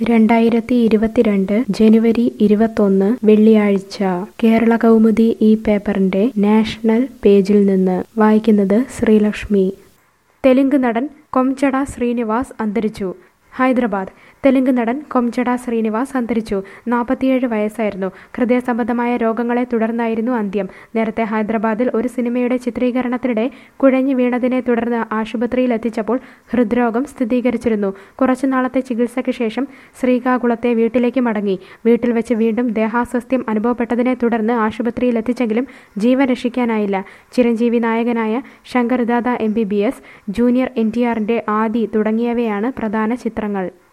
രണ്ടായിരത്തി ഇരുപത്തിരണ്ട് ജനുവരി ഇരുപത്തൊന്ന് വെള്ളിയാഴ്ച കേരള കൗമുദി ഈ പേപ്പറിന്റെ നാഷണൽ പേജിൽ നിന്ന് വായിക്കുന്നത് ശ്രീലക്ഷ്മി തെലുങ്ക് നടൻ കൊംചട ശ്രീനിവാസ് അന്തരിച്ചു ഹൈദരാബാദ് തെലുങ്ക് നടൻ കൊംചട ശ്രീനിവാസ് അന്തരിച്ചു നാൽപ്പത്തിയേഴ് വയസ്സായിരുന്നു ഹൃദയ സംബന്ധമായ രോഗങ്ങളെ തുടർന്നായിരുന്നു അന്ത്യം നേരത്തെ ഹൈദരാബാദിൽ ഒരു സിനിമയുടെ ചിത്രീകരണത്തിനിടെ കുഴഞ്ഞു വീണതിനെ തുടർന്ന് ആശുപത്രിയിൽ എത്തിച്ചപ്പോൾ ഹൃദ്രോഗം സ്ഥിരീകരിച്ചിരുന്നു കുറച്ചു നാളത്തെ ചികിത്സയ്ക്ക് ശേഷം ശ്രീകാകുളത്തെ വീട്ടിലേക്ക് മടങ്ങി വീട്ടിൽ വെച്ച് വീണ്ടും ദേഹാസ്വസ്ഥ്യം അനുഭവപ്പെട്ടതിനെ തുടർന്ന് ആശുപത്രിയിൽ എത്തിച്ചെങ്കിലും ജീവൻ രക്ഷിക്കാനായില്ല ചിരഞ്ജീവി നായകനായ Shankar Dada M B B S junior N T ആറിന്റെ ആദി തുടങ്ങിയവയാണ് പ്രധാന ചിത്രങ്ങൾ